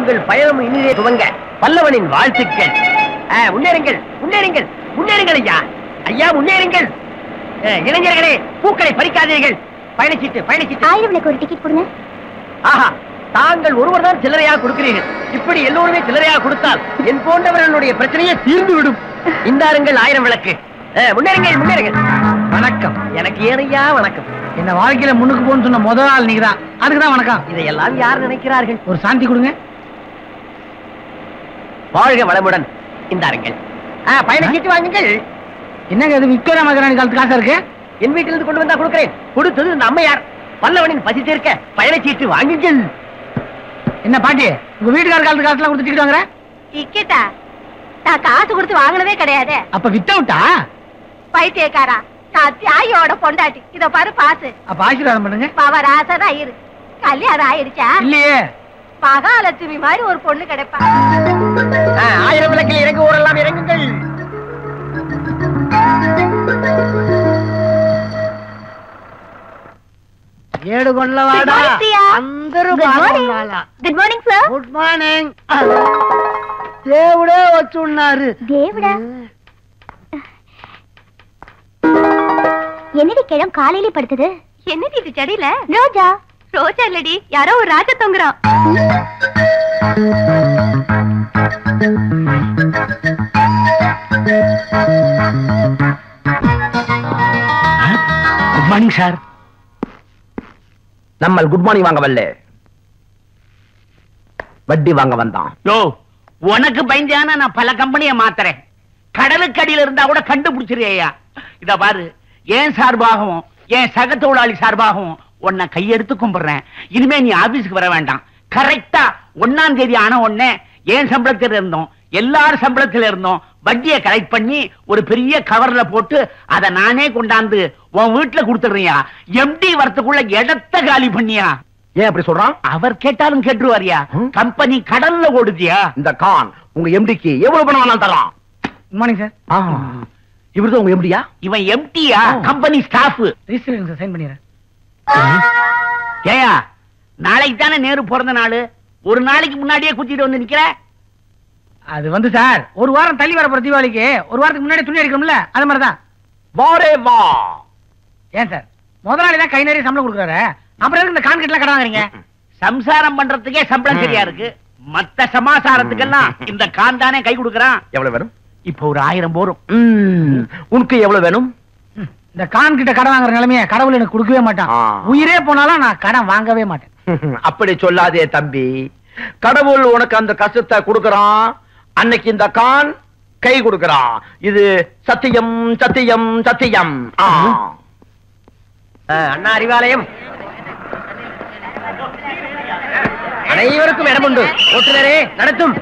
உங்கள் பயணம் இனிதே துவங்க பல்லவனின் வாழ்த்துக்கள் ஆ, முன்னேறுங்கள் முன்னேறுங்கள் முன்னேறுங்கள் ஐயா ஐயா முன்னேறுங்கள் ஆ, இளைஞர்களே பூக்களை பறிக்காதீர்கள் பயணச்சீட்டு பயணச்சீட்டு ஆயிரம் விளக்கு ஒரு டிக்கெட் கொடுங்க ஆஹா தாங்கள் ஒருவர் தான் சில்லறையாக கொடுக்கிறீர்கள் இப்படி எல்லோருமே சில்லறையாக கொடுத்தால் என் போன்றவர்களுடைய பிரச்சனையே தீர்ந்து விடும் இந்தாருங்கள் ஆயிரம் விளக்கு ஆ, முன்னேறுங்கள் முன்னேறுங்கள் வணக்கம் எனக்கு ஏனையா வணக்கம் என்ன வாழ்க்கையில முன்னுக்கு போன்னு சொன்ன முதல் ஆள் நீங்க தான் அதுக்கு தான் வணக்கம் இதையெல்லாம் யார் நினைக்கிறார்கள் ஒரு சாந்தி கொடுங்க வாழ்க வளமுடன் இந்தாருங்கள் ஆ, பயணச்சீட்டு வாங்குங்கள் என்னங்க இது விக்டோரியா மகாராணி காலத்து காசா இருக்கு என் வீட்டிலிருந்து கொண்டு வந்தா கொடுக்கிறேன் கொடுத்தது இந்த அம்மையார் பல்லவனின் பசி தீர்க்க பயணச்சீட்டு வாங்குங்கள் என்ன பாட்டி உங்க வீட்டுக்கார காலத்து காசுலாம் கொடுத்து டிக்கெட் வாங்குற டிக்கெட்டா நான் காசு கொடுத்து வாங்கினதே கிடையாது அப்ப வித்தவுட்டா பைத்தியக்காரா நான் தியாகியோட பொண்டாட்டி இத பாரு பாசு அப்ப ஆசீர்வாதம் பண்ணுங்க பவராசதான் ஆயிரு கல்யாணம் ஆயிருச்சா இல்லையே மகாலட்சுமி மாதிரி ஒரு பொண்ணு கிடைப்பா ஆ, ஆயிரம் விளக்கில் இறங்கு ஊரெல்லாம் இறங்குங்கள் ఏడు గొండ్ల వాడ Good morning, Priya. అందరూ Good morning. బాగుండాలా good morning sir good morning దేవుడే వచ్చి ఉన్నారు தேவடா என்னடி கிழம் காலையிலே படுத்தது என்னடி இது செடியில ரோஜா ரோஜா இல்லடி யாரோ ஒரு ராஜா தொங்குறான் குட் மார்னிங் சார் நம்ம குட் மார்னிங் வாங்க வரல வட்டி வாங்க வந்தான் யோ உனக்கு பயந்தான நான் பல கம்பெனியை மாத்துறேன் கடலுக்கு அடியில இருந்தா கூட கண்டுபிடிச்சிருயா இத பாரு ஏன் சார்பாகவும் என் சக தொழிலாளி சார்பாகவும் உன்னை கையெடுத்து கும்பிடுறேன் இனிமே நீ ஆபீஸ்க்கு வர வேண்டாம் கரெக்டா ஒன்னாம் தேதி ஆன உடனே ஏன் சம்பளத்துல இருந்தோம் எல்லாரும் சம்பளத்துல இருந்தோம் வட்டியை கலெக்ட் பண்ணி ஒரு பெரிய கவர்ல போட்டு அதை நானே கொண்டாந்து உன் வீட்டுல கொடுத்துடுறியா எம்டி வரத்துக்குள்ள இடத்த காலி பண்ணியா ஏன் அப்படி சொல்றான் அவர் கேட்டாலும் கேட்டுருவாரியா ம். கம்பெனி கடல்ல ஓடுதியா இந்த கான் உங்க எம்டிக்கு எவ்வளவு பணம் வேணாலும் தரலாம் குட் மார்னிங் சார் இவர்தான் உங்க எம்டியா இவன் எம்டியா company staff register sir sign பண்ணிடுறேன் ஏயா நாளைக்கு தானே நேரு பிறந்த நாள் ஒரு நாளைக்கு முன்னாடியே குத்திட்டு வந்து நிக்கிற அது வந்து சார் ஒரு வாரம் தள்ளி வர போற தீபாவளிக்கு ஒரு வாரத்துக்கு முன்னாடி துணி அடிக்கணும்ல அது மாதிரி தான் வாரே வா ஏன் சார் முதலாளி தான் கை நிறைய சம்பளம் கொடுக்குறாரு அப்புறம் எதுக்கு இந்த கான்கிரீட்லாம் கடன் வாங்குறீங்க சம்சாரம் பண்றதுக்கே சம்பளம் சரியா இருக்கு மத்த சமாசாரத்துக்கெல்லாம் இந்த கான் தானே கை கொடுக்கறான் எவ்வளவு வேணும் இப்ப ஒரு ஆயிரம் போரும் ம், உனக்கு எவ்வளவு வேணும் ம், இந்த கான் கிட்ட கடன் வாங்குற நிலைமைய கடவுள் எனக்கு கொடுக்கவே மாட்டான் ஆ. உயிரே போனாலும் நான் கடன் வாங்கவே மாட்டேன் அப்படி சொல்லாதே தம்பி கடவுள் உனக்கு அந்த கஷ்டத்தை கொடுக்கறான் அன்னைக்கு இந்த கான் கை கொடுக்கறான் இது சத்தியம் சத்தியம் சத்தியம் ஆ. அண்ணா அறிவாலயம் அனைவருக்கும் இடம் உண்டு ஓட்டுநரே நடத்தும்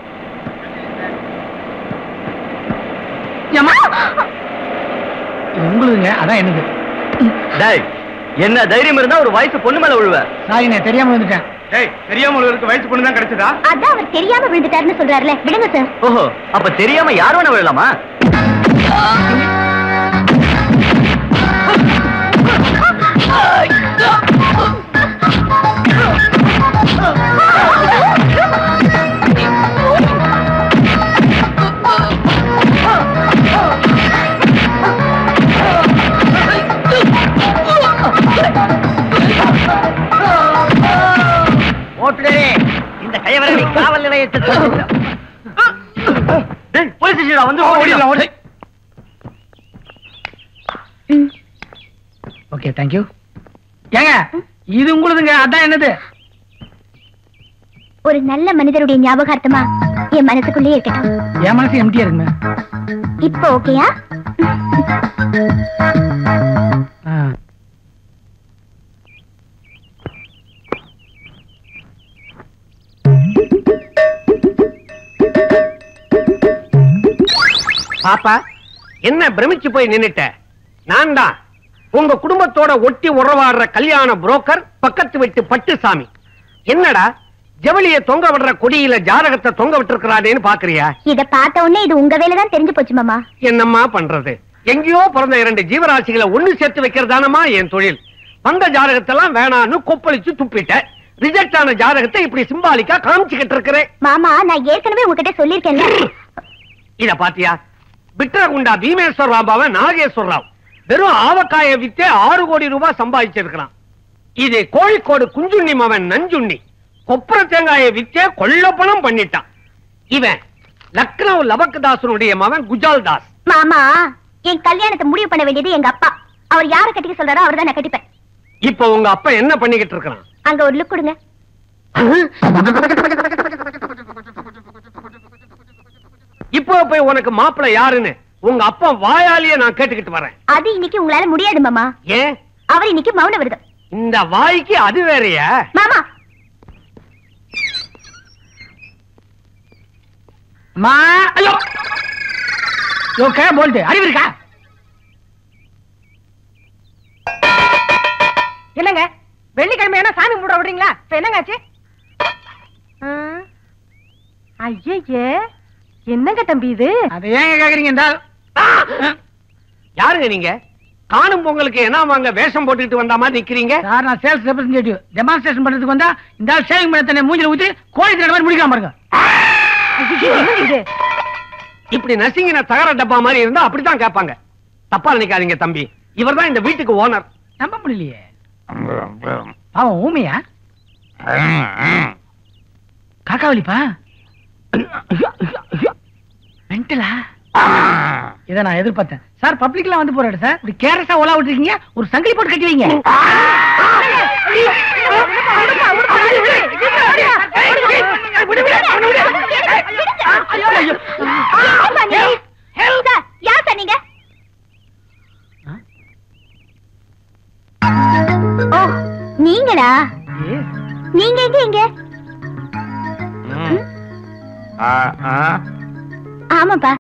ஏம்மா? இது உங்களுதுங்க அதான் என்னது டேய் என்ன தைரியம் இருந்தா ஒரு வயசு பொண்ணு மேல விழுவ சாரி நான் தெரியாம வந்துட்டேன் டேய் தெரியாம உங்களுக்கு வயசு பொண்ணு தான் கிடைச்சதா அதான் அவர் தெரியாம விழுந்துட்டாருன்னு சொல்றாருல விடுங்க சார் ஓஹோ அப்ப தெரியாம யார் வேணா விழலாமா ஓட்டுநரே இந்த கயவரனை காவல் நிலையத்தில் போலீஸ் ஸ்டேஷன் வந்து ஓடிடலாம் ஓடி ஓகே தேங்க்யூ ஏங்க இது உங்களுதுங்க அதான் என்னது ஒரு நல்ல மனிதருடைய ஞாபகார்த்தமா என் மனசுக்குள்ளே இருக்கட்டும் என் மனசு எம்டியா இருக்குங்க இப்போ ஓகேயா ஆ. பாப்பா என்ன பிரமிச்சு போய் நின்னுட்ட நான் தான் உங்க குடும்பத்தோட ஒட்டி உறவாடுற கல்யாண புரோக்கர் பக்கத்து வீட்டு பட்டுசாமி என்னடா ஜவுளிய தொங்க விடுற கொடியில ஜாதகத்தை தொங்க விட்டுருக்கிறானேன்னு பாக்குறியா இத பார்த்த உடனே இது உங்க வேலை தான் தெரிஞ்சு போச்சு மாமா என்னம்மா பண்றது எங்கேயோ பிறந்த இரண்டு ஜீவராசிகளை ஒண்ணு சேர்த்து வைக்கிறதானமா என் தொழில் வந்த ஜாதகத்தெல்லாம் வேணான்னு கொப்பளிச்சு துப்பிட்ட ரிஜெக்ட் ஆன ஜாதகத்தை இப்படி சிம்பாலிக்கா காமிச்சுக்கிட்டு இருக்கிறேன் மாமா நான் ஏற்கனவே உங்ககிட்ட சொல்லிருக்கேன்ல இத பாத்தியா பிட்ரகுண்டா பீமேஸ்வர் ராபாவை நாகேஸ்வர் ராவ் வெறும் ஆவக்காய வித்தே ஆறு கோடி ரூபாய் சம்பாதிச்சிருக்கிறான் இது கோழிக்கோடு குஞ்சுண்ணி மவன் நஞ்சுண்ணி கொப்பர தேங்காயை வித்தே கொள்ளப்பணம் பண்ணிட்டான் இவன் லக்னோ லபக்கதாசனுடைய மவன் குஜால் தாஸ் மாமா என் கல்யாணத்தை முடிவு பண்ண வேண்டியது எங்க அப்பா அவர் யார கட்டிக்க சொல்றாரோ அவர் தான் நான் கட்டிப்பேன் இப்ப உங்க அப்பா என்ன பண்ணிக்கிட்டு இருக்கிறான் அங்க ஒரு லுக் கொடுங்க இப்போ போய் உனக்கு மாப்பிள்ளை யாருன்னு உங்க அப்பா வாயாலேயே நான் கேட்டுக்கிட்டு வரேன் அது இன்னைக்கு உங்களால முடியாது மாமா ஏன் அவர் இன்னைக்கு மௌன விரதம் இந்த வாய்க்கு அது வேறயா மாமா அம்மா ஐயோ யோ கே போல்ட்டு அறிவு இருக்கா என்னங்க வெள்ளிக்கிழமை என்ன சாமி கும்பிட விடுறீங்களா இப்ப என்னங்க ஆச்சு ஐயே என்னங்க தம்பி இது அதை ஏங்க கேக்குறீங்க இந்த ஆள்? யாருங்க நீங்க காணும் பொங்கலுக்கு என்ன வாங்க வேஷம் போட்டுக்கிட்டு வந்த மாதிரி நிக்கிறீங்க சார் நான் சேல்ஸ் ரெப்ரஸன்டேட்டிவ் டெமான்ஸ்ட்ரேஷன் பண்றதுக்கு வந்தா இந்த ஆள் சேவிங் பண்ண தண்ணி மூஞ்சில ஊத்தி கோழி தின மாதிரி முடிக்காம பாருங்க ஐயோ, என்னங்க இது இப்படி நசிங்கின தகர டப்பா மாதிரி இருந்தா அப்படித்தான் கேட்பாங்க தப்பா நினைக்காதீங்க தம்பி இவர்தான் இந்த வீட்டுக்கு ஓனர் நம்ப முடியலையே பாவம் ஊமையா காக்காவலிப்பா மென்டலா இத நான் எதிர்பார்த்தேன் சார் பப்ளிக்ல வந்து போறாரு சார் இப்படி கேரஸா ஓலா விட்டுருக்கீங்க ஒரு சங்கிலி போட்டு கட்டி வைங்க ஆமா, நீ- சார், யார் சார் நீங்க ஓ நீங்களா நீங்க எங்க இங்க ஆமாப்பா